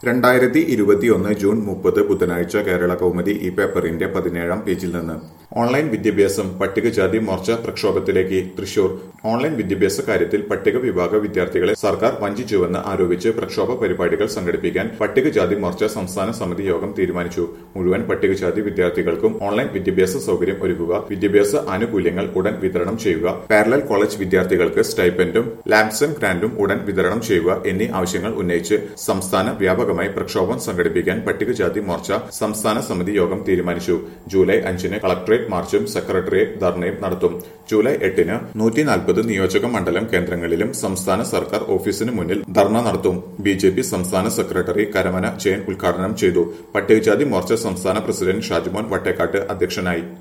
രണ്ടായിരത്തി ഇരുപത്തിയൊന്ന് ജൂൺ മുപ്പത് ബുധനാഴ്ച കേരള കൗമുദി ഈ പേപ്പറിന്റെ പതിനേഴാം പേജിൽ നിന്ന് ഓൺലൈൻ വിദ്യാഭ്യാസം പട്ടികജാതി മോർച്ച പ്രക്ഷോഭത്തിലേക്ക് തൃശൂർ ഓൺലൈൻ വിദ്യാഭ്യാസ കാര്യത്തിൽ പട്ടിക വിഭാഗ വിദ്യാർത്ഥികളെ സർക്കാർ വഞ്ചിച്ചുവെന്ന് ആരോപിച്ച് പ്രക്ഷോഭ പരിപാടികൾ സംഘടിപ്പിക്കാൻ പട്ടികജാതി മോർച്ച സംസ്ഥാന സമിതി യോഗം തീരുമാനിച്ചു മുഴുവൻ പട്ടികജാതി വിദ്യാർത്ഥികൾക്കും ഓൺലൈൻ വിദ്യാഭ്യാസ സൗകര്യം ഒരുക്കുക വിദ്യാഭ്യാസ ആനുകൂല്യങ്ങൾ ഉടൻ വിതരണം ചെയ്യുക പാരലൽ കോളേജ് വിദ്യാർത്ഥികൾക്ക് സ്റ്റൈപ്പൻഡും ലാംസൺ ഗ്രാന്റും ഉടൻ വിതരണം ചെയ്യുക എന്നീ ആവശ്യങ്ങൾ ഉന്നയിച്ച് സംസ്ഥാന വ്യാപകമായി പ്രക്ഷോഭം സംഘടിപ്പിക്കാൻ പട്ടികജാതി മോർച്ച സംസ്ഥാന സമിതി യോഗം തീരുമാനിച്ചു ജൂലൈ അഞ്ചിന് കളക്ടറേറ്റ് മാർച്ചും സെക്രട്ടേറിയറ്റ് ധർണയും നടത്തും ജൂലൈ എട്ടിന് നൂറ്റി നാൽപ്പത് നിയോജക മണ്ഡലം കേന്ദ്രങ്ങളിലും സംസ്ഥാന സർക്കാർ ഓഫീസിന് മുന്നിൽ ധർണ നടത്തും ബി ജെ പി സംസ്ഥാന സെക്രട്ടറി കരമന ജയൻ ഉദ്ഘാടനം ചെയ്തു പട്ടികജാതി മോർച്ച സംസ്ഥാന പ്രസിഡന്റ് ഷാജുമോൻ വട്ടേക്കാട്ട് അധ്യക്ഷനായി